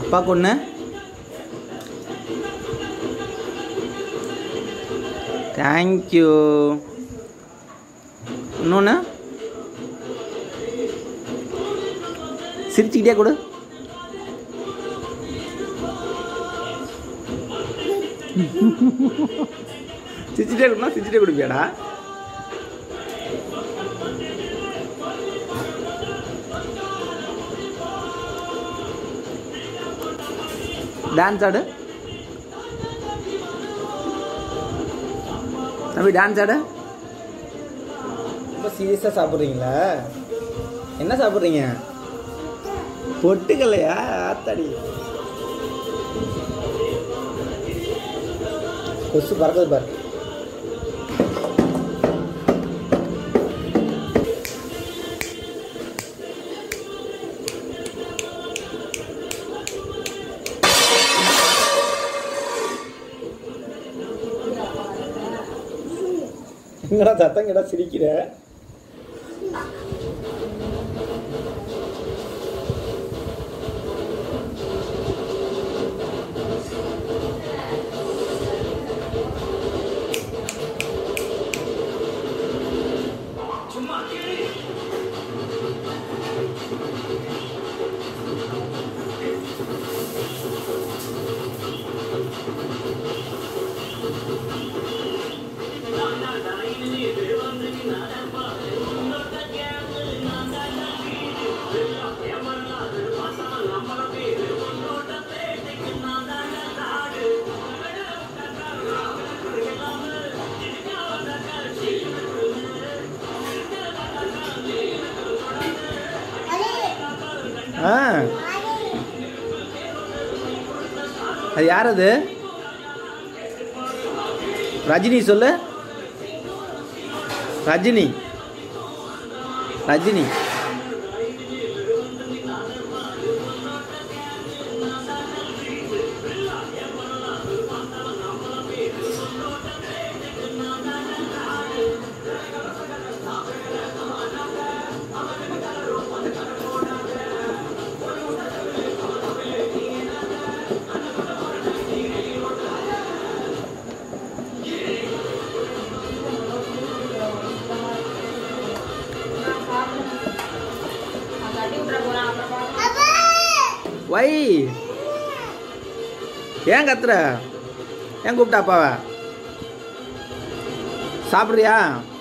அப்பாவுக்கு ஒன்று தேங்க்யூ இன்னொன்று சிரிச்சுக்கிட்டே கொடு சிரிச்சுட்டே கொடுனா சிரிச்சுட்டே கொடுப்பியாடா டான்ஸ் ஆடு தம்பி டான்ஸ் ஆடு ரொம்ப சீரியஸாக சாப்பிட்றீங்களா என்ன சாப்பிட்றீங்க பொட்டுக்கல்லையா ஆத்தாடி கொசு பறக்குது பாரு என்னடா சத்தம் கேட்டா சிரிக்கிற ஆ அது யார் அது ரஜினி சொல்லு ரஜினி ரஜினி வை ஏன் கத்துற ஏன் கூப்பிட்டா அப்பாவை சாப்பிட்றியா